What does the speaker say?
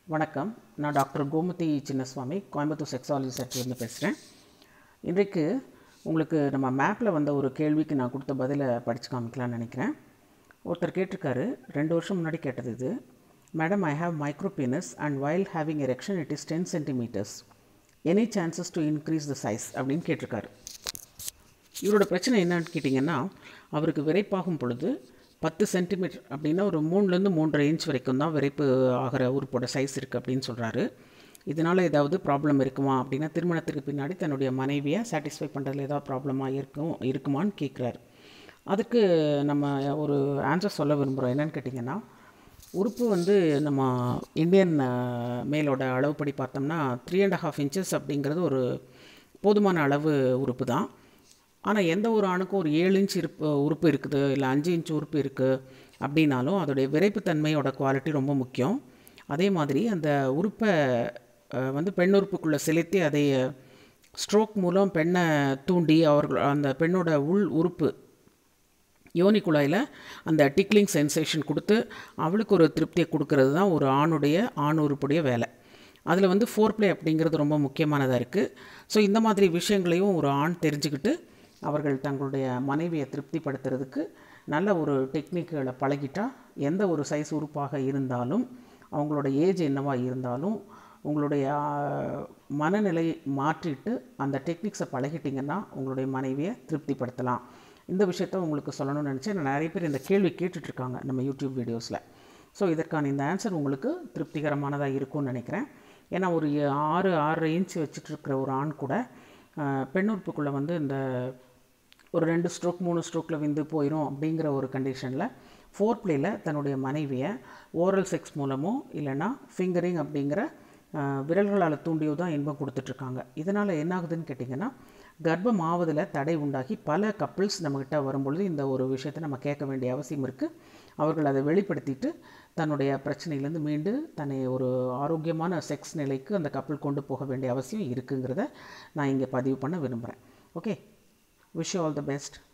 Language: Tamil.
வணக்கம் நான் டாக்டர் கோமதி சின்னசுவாமி கோயம்புத்தூர் செக்ஸாலஜி செக்டர்லேருந்து பேசுகிறேன் இன்றைக்கு உங்களுக்கு நம்ம மேப்பில் வந்த ஒரு கேள்விக்கு நான் கொடுத்த பதிலை படித்து காமிக்கலாம்னு நினைக்கிறேன் ஒருத்தர் கேட்டிருக்காரு ரெண்டு வருஷம் முன்னாடி கேட்டது இது madam I have micropenis and while having erection it is ten centimetres any chances to increase the size அப்படின்னு கேட்டிருக்காரு இவரோட பிரச்சனை என்னன்னு கேட்டிங்கன்னா அவருக்கு விரைப்பாகும் பொழுது பத்து சென்டிமீட்டர் அப்படின்னா ஒரு மூணுலேருந்து மூன்றரை இன்ச் வரைக்கும் தான் விரைப்பு ஆகிற உறுப்போட சைஸ் இருக்குது அப்படின்னு சொல்கிறாரு இதனால் ஏதாவது ப்ராப்ளம் இருக்குமா அப்படின்னா திருமணத்துக்கு பின்னாடி தன்னுடைய மனைவியை சாட்டிஸ்ஃபை பண்ணுறதுல ஏதாவது ப்ராப்ளமாக இருக்கும் இருக்குமான்னு கேட்குறாரு அதுக்கு நம்ம ஒரு ஆன்சர் சொல்ல விரும்புகிறோம் என்னன்னு கேட்டிங்கன்னா உறுப்பு வந்து நம்ம இந்தியன் மேலோட அளவுப்படி பார்த்தோம்னா த்ரீ அண்ட் ஹாஃப் இன்ச்சஸ் அப்படிங்கிறது ஒரு போதுமான அளவு உறுப்பு தான் ஆனால் எந்த ஒரு ஆணுக்கும் ஒரு ஏழு இன்ச் இருப்பு உறுப்பு இருக்குது இல்லை அஞ்சு இன்ச் உறுப்பு இருக்குது அப்படின்னாலும் அதோடைய விரைப்புத்தன்மையோட குவாலிட்டி ரொம்ப முக்கியம் அதே மாதிரி அந்த உறுப்பை அஹ், வந்து பெண் உறுப்புக்குள்ளே செலுத்தி அதை ஸ்ட்ரோக் மூலம் பெண்ணை தூண்டி அவர்கள் அந்த பெண்ணோட உள் உறுப்பு யோனி குழாயில் அந்த டிக்லிங் சென்சேஷன் கொடுத்து அவளுக்கு ஒரு திருப்தியை கொடுக்கறது தான் ஒரு ஆணுடைய ஆண் உறுப்புடைய வேலை அதில் வந்து ஃபோர் ப்ளே அப்படிங்கிறது ரொம்ப முக்கியமானதாக இருக்குது ஸோ இந்த மாதிரி விஷயங்களையும் ஒரு ஆண் தெரிஞ்சுக்கிட்டு அவர்கள் தங்களுடைய மனைவியை திருப்திப்படுத்துறதுக்கு நல்ல ஒரு டெக்னிக்குகளை பழகிட்டா எந்த ஒரு சைஸ் உறுப்பாக இருந்தாலும் அவங்களோட ஏஜ் என்னவா இருந்தாலும் உங்களுடைய ஆ, மனநிலை மாற்றிட்டு அந்த டெக்னிக்ஸை பழகிட்டிங்கன்னா உங்களுடைய மனைவியை திருப்திப்படுத்தலாம் இந்த விஷயத்த உங்களுக்கு சொல்லணும்னு நினச்சேன் நான் நிறைய பேர் இந்த கேள்வி கேட்டுட்ருக்காங்க நம்ம யூடியூப் வீடியோஸில் ஸோ இதற்கான இந்த ஆன்சர் உங்களுக்கு திருப்திகரமானதாக இருக்கும்னு நினைக்கிறேன் ஏன்னா ஒரு ஏ- ஆறு ஆறரை இன்ச் வச்சுட்டு இருக்கிற ஒரு ஆண் கூட ஆ, பெண் உறுப்புக்குள்ளே வந்து இந்த ஒரு ரெண்டு ஸ்ட்ரோக் மூணு ஸ்ட்ரோக்கில் விந்து போயிடும் அப்படிங்கிற ஒரு கண்டிஷனில் ஃபோர் பிளேயில் தன்னுடைய மனைவியை ஓரல் செக்ஸ் மூலமோ இல்லைன்னா ஃபிங்கரிங் அப்படிங்கிற ஆஹ், விரல்களால் தூண்டியோ தான் இன்பம் கொடுத்துட்ருக்காங்க இதனால் என்ன ஆகுதுன்னு கேட்டிங்கன்னா கர்ப்பம் ஆவதில் தடை உண்டாகி பல கப்பிள்ஸ் நம்மக்கிட்ட வரும்பொழுது இந்த ஒரு விஷயத்தை நம்ம கேட்க வேண்டிய அவசியம் இருக்குது அவர்கள் அதை வெளிப்படுத்திட்டு தன்னுடைய பிரச்சனையிலேருந்து மீண்டு தன்னை ஒரு ஆரோக்கியமான செக்ஸ் நிலைக்கு அந்த கப்பல் கொண்டு போக வேண்டிய அவசியம் இருக்குங்கிறத நான் இங்கே பதிவு பண்ண விரும்புகிறேன் okay wish all the best